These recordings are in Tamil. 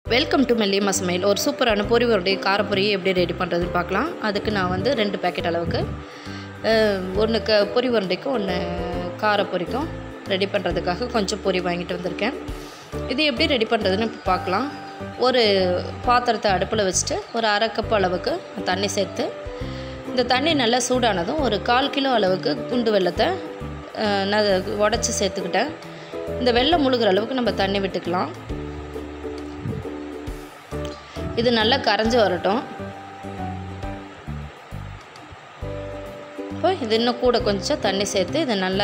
வெல்கம் டு மெல்லியம்மா சமையல் ஒரு சூப்பரான பொரி உருண்டை காரப்பொரி எப்படி ரெடி பண்ணுறதுன்னு பார்க்கலாம் அதுக்கு நான் வந்து ரெண்டு பேக்கெட் அளவுக்கு ஒன்று க பொரி உருண்டைக்கும் ஒன்று காரப்பொரிக்கும் ரெடி பண்ணுறதுக்காக கொஞ்சம் பொரி வாங்கிட்டு வந்திருக்கேன் இது எப்படி ரெடி பண்ணுறதுன்னு இப்போ பார்க்கலாம் ஒரு பாத்திரத்தை அடுப்பில் வச்சுட்டு ஒரு அரை கப் அளவுக்கு தண்ணி சேர்த்து இந்த தண்ணி நல்லா சூடானதும் ஒரு கால் கிலோ அளவுக்கு குண்டு வெள்ளத்தை அஹ், நான் உடச்சி சேர்த்துக்கிட்டேன் இந்த வெள்ளம் முழுகிற அளவுக்கு நம்ம தண்ணி விட்டுக்கலாம் இது நல்லா கரைஞ்சி வரட்டும் இப்போ இது இன்னும் கூட கொஞ்சம் தண்ணி சேர்த்து இதை நல்லா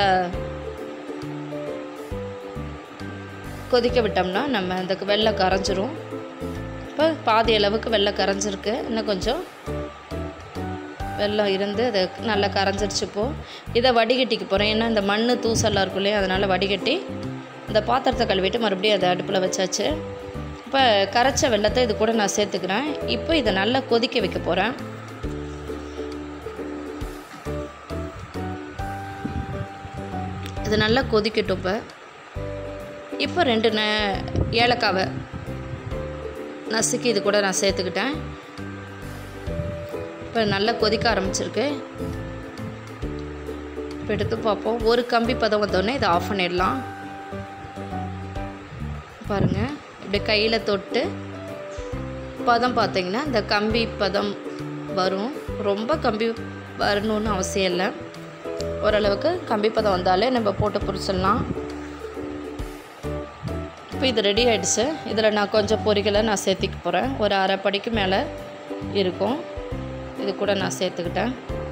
கொதிக்க விட்டோம்னா நம்ம இந்த வெள்ளம் கரைஞ்சிரும் இப்போ பாதி அளவுக்கு வெள்ளம் கரைஞ்சிருக்கு இன்னும் கொஞ்சம் வெள்ளம் இருந்து அது நல்லா கரைஞ்சிருச்சு இப்போது இதை வடிகட்டிக்க போகிறேன் ஏன்னா இந்த மண் தூசெல்லாம் இருக்கும் இல்லையா அதனால் வடிகட்டி இந்த பாத்திரத்தை கழுவிட்டு மறுபடியும் அதை அடுப்பில் வச்சாச்சு இப்போ கரைச்ச வெள்ளத்தை இது கூட நான் சேர்த்துக்கிறேன் இப்போ இதை நல்லா கொதிக்க வைக்க போகிறேன் இது நல்லா கொதிக்கட்டும் இப்போ இப்போ ரெண்டு ந ஏலக்காவை நசுக்கி இது கூட நான் சேர்த்துக்கிட்டேன் இப்போ நல்லா கொதிக்க ஆரம்பிச்சிருக்கு இப்போ எடுத்து பார்ப்போம் ஒரு கம்பி பதம் வந்தோடனே இதை ஆஃப் பண்ணிடலாம் பாருங்கள் இப்படி கையில் தொட்டு பதம் பார்த்தீங்கன்னா இந்த கம்பி பதம் வரும் ரொம்ப கம்பி வரணும்னு அவசியம் இல்லை ஓரளவுக்கு கம்பி பதம் வந்தாலே நம்ம போட்டு பொரிச்சிடலாம் இப்போ இது ரெடி ஆகிடுச்சு இதில் நான் கொஞ்சம் பொரிகளை நான் சேர்த்திக்க போகிறேன் ஒரு அரை படிக்கு மேலே இருக்கும் இது கூட நான் சேர்த்துக்கிட்டேன்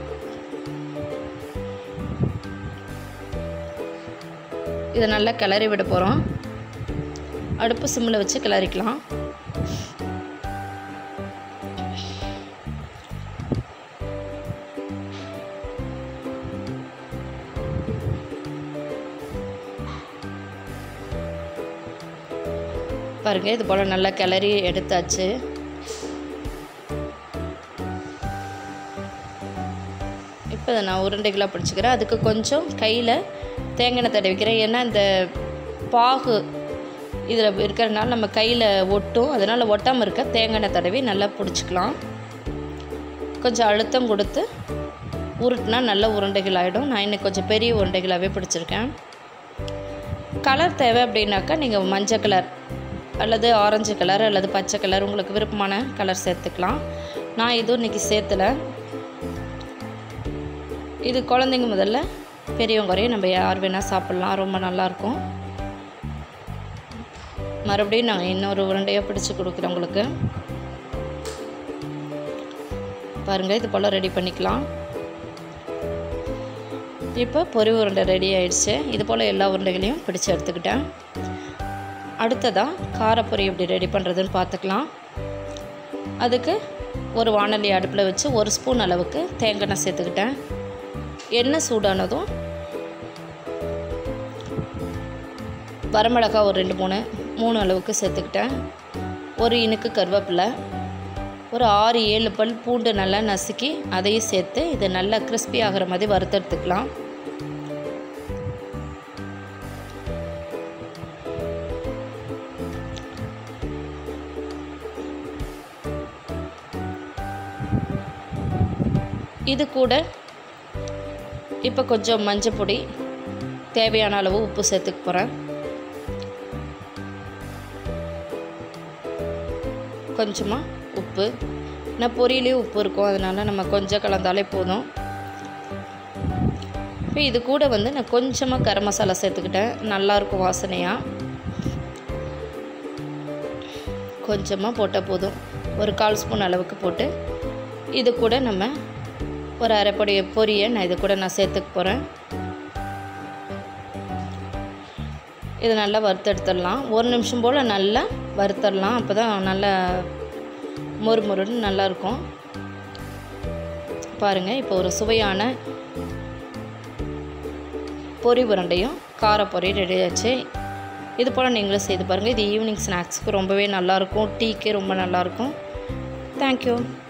இதை நல்லா கிளறி விட போகிறோம் அடுப்பு சிம்மில் வச்சு கிளறிக்கலாம் பாருங்கள் இது போல் நல்லா கிளறி எடுத்தாச்சு இப்போ இதை நான் உருண்டைகளாக பிடிச்சிக்கிறேன் அதுக்கு கொஞ்சம் கையில் தேங்காய் தடவிக்கிறேன் ஏன்னா இந்த பாகு இதில் இருக்கிறனால நம்ம கையில் ஒட்டும் அதனால் ஒட்டாமல் இருக்க தேங்காய் தடவி நல்லா பிடிச்சிக்கலாம் கொஞ்சம் அழுத்தம் கொடுத்து உருட்டினா நல்ல உருண்டைகள் ஆகிடும் நான் இன்னைக்கு கொஞ்சம் பெரிய உருண்டைகளாகவே பிடிச்சிருக்கேன் கலர் தேவை அப்படின்னாக்கா நீங்கள் மஞ்சள் கலர் அல்லது ஆரஞ்சு கலர் அல்லது பச்சை கலர் உங்களுக்கு விருப்பமான கலர் சேர்த்துக்கலாம் நான் எதுவும் இன்றைக்கி சேர்த்தலை இது குழந்தைங்க முதல்ல பெரியவங்க வரையும் நம்ம யார் வேணால் சாப்பிட்லாம் ரொம்ப நல்லாயிருக்கும் மறுபடியும் நான் இன்னொரு உருண்டையாக பிடிச்சி கொடுக்குறேன் உங்களுக்கு பாருங்கள் இது போல் ரெடி பண்ணிக்கலாம் இப்போ பொரி உருண்டை ரெடி ஆயிடுச்சு இது போல் எல்லா உருண்டைகளையும் பிடிச்சு எடுத்துக்கிட்டேன் அடுத்ததாக காரப்பொரி எப்படி ரெடி பண்ணுறதுன்னு பார்த்துக்கலாம் அதுக்கு ஒரு வானொலி அடுப்பில் வச்சு ஒரு ஸ்பூன் அளவுக்கு தேங்காய் எண்ணெய் சேர்த்துக்கிட்டேன் எண்ணெய் சூடானதும் வரமிளகா ஒரு ரெண்டு மூணு மூணு அளவுக்கு சேர்த்துக்கிட்டேன் ஒரு இனுக்கு கருவேப்பிலை ஒரு ஆறு ஏழு பல் பூண்டு நல்லா நசுக்கி அதையும் சேர்த்து இதை நல்லா கிறிஸ்பி ஆகிற மாதிரி வறுத்தெடுத்துக்கலாம் இது கூட இப்போ கொஞ்சம் மஞ்சள் பொடி தேவையான அளவு உப்பு சேர்த்துக்க போகிறேன் கொஞ்சமாக உப்பு நான் பொரியலே உப்பு இருக்கும் அதனால் நம்ம கொஞ்சம் கலந்தாலே போதும் இப்போ இது கூட வந்து நான் கொஞ்சமாக கரம் மசாலா சேர்த்துக்கிட்டேன் நல்லாயிருக்கும் வாசனையாக கொஞ்சமாக போட்டால் போதும் ஒரு கால் ஸ்பூன் அளவுக்கு போட்டு இது கூட நம்ம ஒரு அரைப்பொடி பொரியை நான் இது கூட நான் சேர்த்துக்க போகிறேன் இது நல்லா வறுத்தெடுத்துடலாம் ஒரு நிமிஷம் போல் நல்லா வறுத்தரலாம் அப்போ தான் நல்லா மொறு மொறுன்னு நல்லாயிருக்கும் பாருங்கள் இப்போ ஒரு சுவையான பொரி உருண்டையும் காரப்பொரி ரெடி ஆச்சு இது போல் நீங்களும் செய்து பாருங்கள் இது ஈவினிங் ஸ்நாக்ஸுக்கு ரொம்பவே நல்லாயிருக்கும் டீக்கு ரொம்ப நல்லாயிருக்கும் தேங்க்யூ